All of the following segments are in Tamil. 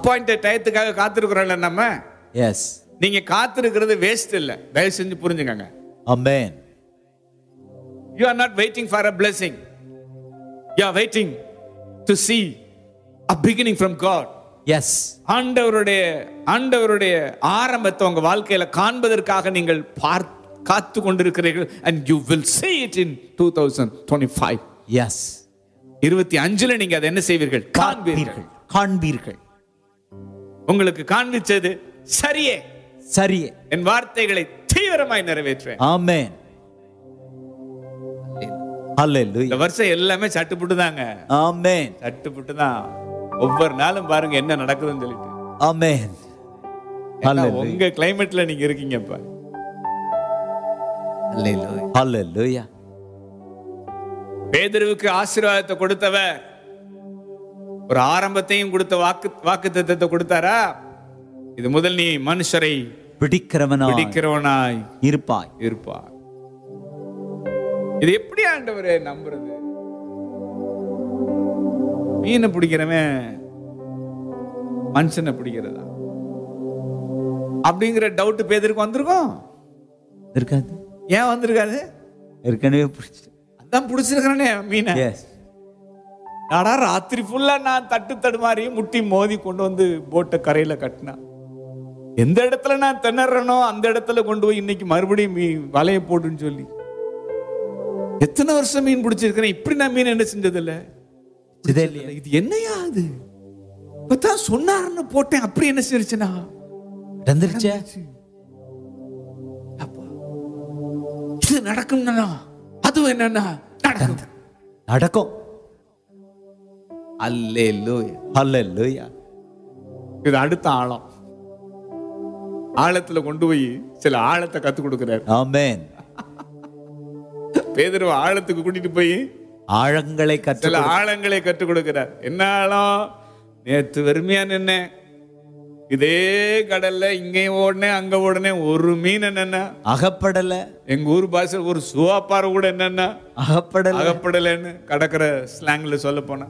அப்பாயிண்டட் டயத்துக்காக காத்திருக்கிறோம்ல நம்ம Yes. நீங்க காத்திருக்கிறது வேஸ்ட் இல்ல தயவு செஞ்சு புரிஞ்சுக்கங்க Amen. You are not waiting for a blessing you are waiting to see a beginning from God Yes. ஆண்டவருடைய ஆண்டவருடைய ஆரம்பத்தை உங்க வாழ்க்கையில காண்பதற்காக நீங்கள் பார் காத்து கொண்டிருக்கிறீர்கள் and you will see it in 2025 Yes. இருபத்தி அஞ்சுல நீங்க அதை என்ன செய்வீர்கள் காண்பீர்கள் காண்பீர்கள் காண்பீர்கள் உங்களுக்கு காண்பிச்சது சரியே சரியே என் வார்த்தைகளை தீவிரமாய் நிறைவேற்றுவேன் ஆமென் இந்த ஹalleluya வருஷம் எல்லாமே சட்டுப்புட்டு தாங்க ஆமென் சட்டுப்புட்டு தான் ஒவ்வொரு நாளும் பாருங்க என்ன நடக்குதுன்னு சொல்லிட்டு ஆமென் ஏன்னா ஹalleluya உங்க கிளைமேட்ல நீங்க இருக்கீங்க இப்ப ஹalleluya பேதுருவுக்கு ஆசீர்வாதத்தை கொடுத்தவர் ஒரு ஆரம்பத்தையும் கொடுத்த வாக்கு வாக்கு தத்தத்தை கொடுத்தாரா இது முதல் நீ மனுஷரை பிடிக்கிறவனா பிடிக்கிறவனாய் இருப்பாய் இருப்பார் இது எப்படி ஆண்டவரே நம்புறது மீனை பிடிக்கிறவன் மனுஷனை பிடிக்கிறதா அப்படிங்கிற டவுட் பேதருக்கு வந்திருக்கும் இருக்காது ஏன் வந்திருக்காது ஏற்கனவே பிடிச்சி அதான் பிடிச்சிருக்கிறனே மீனை எஸ் நாடா ராத்திரி ஃபுல்லா நான் தட்டு தடுமாறி முட்டி மோதி கொண்டு வந்து போட்டை கரையில கட்டினா எந்த இடத்துல நான் திணறனோ அந்த இடத்துல கொண்டு போய் இன்னைக்கு மறுபடியும் மீ வலைய போட்டுன்னு சொல்லி எத்தனை வருஷம் மீன் பிடிச்சிருக்கிறேன் இப்படி நான் மீன் என்ன செஞ்சதில்ல இதே இல்லையா இது என்னையா அது இப்பதான் சொன்னாருன்னு போட்டேன் அப்படி என்ன செஞ்சிருச்சுனா நடந்துருச்சே அப்பா இது நடக்கும்னா அதுவும் என்னன்னா நடக்கும் நடக்கும் அல்லே ஹalleluya இது அடுத்த ஆழம் ஆழத்துல கொண்டு போய் சில ஆழத்தை கத்து கொடுக்கிறார் ஆமென் பேதர்வ ஆழத்துக்கு கூட்டிட்டு போய் ஆழங்களை கற்று சில ஆழங்களை கற்றுக் கொடுக்கிறார் என்ன ஆழம் நேத்து வெறுமையா நின்னேன் இதே கடல்ல இங்கேயும் ஓடினேன் அங்க ஓடினேன் ஒரு மீன் என்னன்னா அகப்படல எங்க ஊர் பாஷை ஒரு சுவாப்பாறை கூட என்னன்னா அகப்படல அகப்படலைன்னு கடற்கரை ஸ்லாங்ல சொல்ல போனா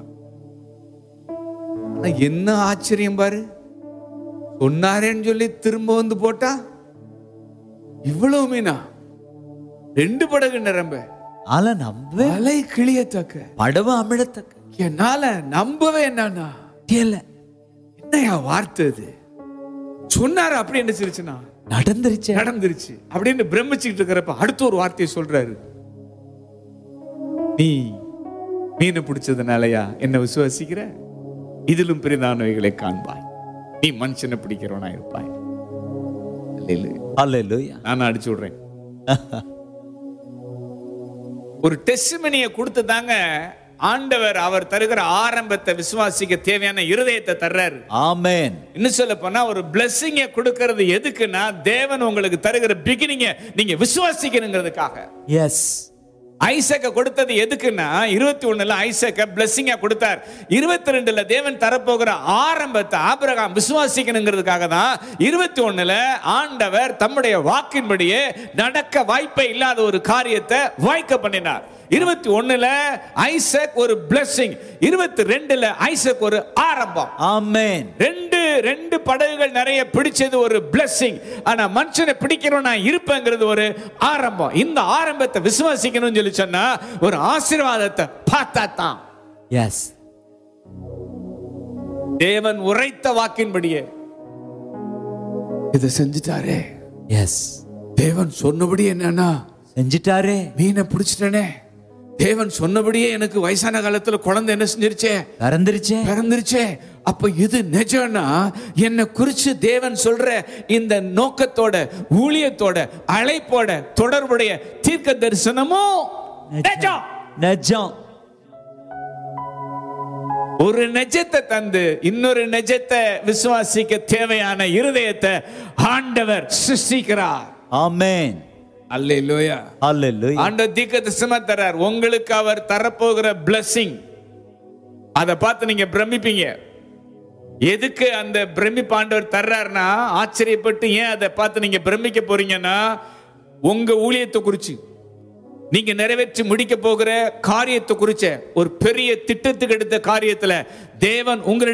ஆனா என்ன ஆச்சரியம் பாரு சொன்னாரேன்னு சொல்லி திரும்ப வந்து போட்டா இவ்வளவு மீனா ரெண்டு படகு நிரம்ப ஆல நம்பவே அலை கிளியத்தக்க படவு அமிழத்தக்க என்னால நம்பவே என்னன்னா தெரியல என்னையா வார்த்தை இது சொன்னாரு அப்படி என்ன சிரிச்சுனா நடந்துருச்சே நடந்துருச்சு அப்படின்னு பிரமிச்சுக்கிட்டு இருக்கிறப்ப அடுத்த ஒரு வார்த்தையை சொல்றாரு நீ மீனை பிடிச்சதுனாலயா என்ன விசுவாசிக்கிற இதிலும் பெரிதானவைகளை காண்பாய் நீ மனுஷனை பிடிக்கிறவனா இருப்பாய் அல்லேலூயா. ஹalleluya நானும் அடிச்சு விடுறேன் ஒரு டெஸ்டிமனியை கொடுத்து தாங்க ஆண்டவர் அவர் தருகிற ஆரம்பத்தை விசுவாசிக்க தேவையான இருதயத்தை தர்றாரு ஆமென் இன்னும் சொல்ல போனா ஒரு பிளெஸ்ஸிங்க கொடுக்கிறது எதுக்குன்னா தேவன் உங்களுக்கு தருகிற பிகினிங்க நீங்க விசுவாசிக்கணுங்கிறதுக்காக எஸ் ஐசக்க கொடுத்தது எதுக்குன்னா இருபத்தி ஒண்ணுல ஐசக்க பிளெஸ்ஸிங்கா கொடுத்தார் இருபத்தி ரெண்டுல தேவன் தரப்போகிற ஆரம்பத்தை ஆபிரகாம் விசுவாசிக்கணுங்கிறதுக்காக தான் இருபத்தி ஒண்ணுல ஆண்டவர் தம்முடைய வாக்கின்படியே நடக்க வாய்ப்பே இல்லாத ஒரு காரியத்தை வாய்க்க பண்ணினார் இருபத்தி ஒண்ணுல ஐசக் ஒரு பிளெஸ்ஸிங் இருபத்தி ரெண்டுல ஐசக் ஒரு ஆரம்பம் ஆமென் ரெண்டு ரெண்டு படகுகள் நிறைய பிடிச்சது ஒரு blessing ஆனா மனுஷனை பிடிக்கிறவன் நான் இருப்பேங்கிறது ஒரு ஆரம்பம் இந்த ஆரம்பத்தை விசுவாசிக்கணும்னு சொல்லி சொன்னா ஒரு ஆசீர்வாதத்தை பார்த்தா தான் எஸ் தேவன் உரைத்த வாக்கின்படியே இதை செஞ்சுட்டாரே எஸ் தேவன் சொன்னபடி என்னன்னா செஞ்சிட்டாரே மீனை பிடிச்சிட்டனே தேவன் சொன்னபடியே எனக்கு வயசான காலத்துல குழந்தை என்ன செஞ்சிருச்சே பறந்துருச்சே பிறந்துருச்சே அப்ப இது நிஜம்னா என்னை குறிச்சு தேவன் சொல்ற இந்த நோக்கத்தோட ஊழியத்தோட அழைப்போட தொடர்புடைய தீர்க்க தரிசனமும் நிஜம் நிஜம் ஒரு நெஜத்தை தந்து இன்னொரு நெஜத்தை விசுவாசிக்க தேவையான இருதயத்தை ஆண்டவர் சிருஷ்டிக்கிறார் ஆமென் அல்லேலூயா ஹalleluya ஆண்டவர் தீர்க்க தரிசனமா தர்றார் உங்களுக்கு அவர் தரப்போகிற blessing அதை பார்த்து நீங்க பிரமிப்பீங்க எதுக்கு அந்த பிரமிப்பு ஆண்டவர் தர்றாருன்னா ஆச்சரியப்பட்டு ஏன் அதை பார்த்து நீங்க பிரமிக்க போறீங்கன்னா உங்க ஊழியத்தை குறிச்சு நீங்க நிறைவேற்றி முடிக்க போகிற காரியத்தை குறிச்ச ஒரு பெரிய திட்டத்துக்கு எடுத்த காரியத்துல தேவன் உங்களுடைய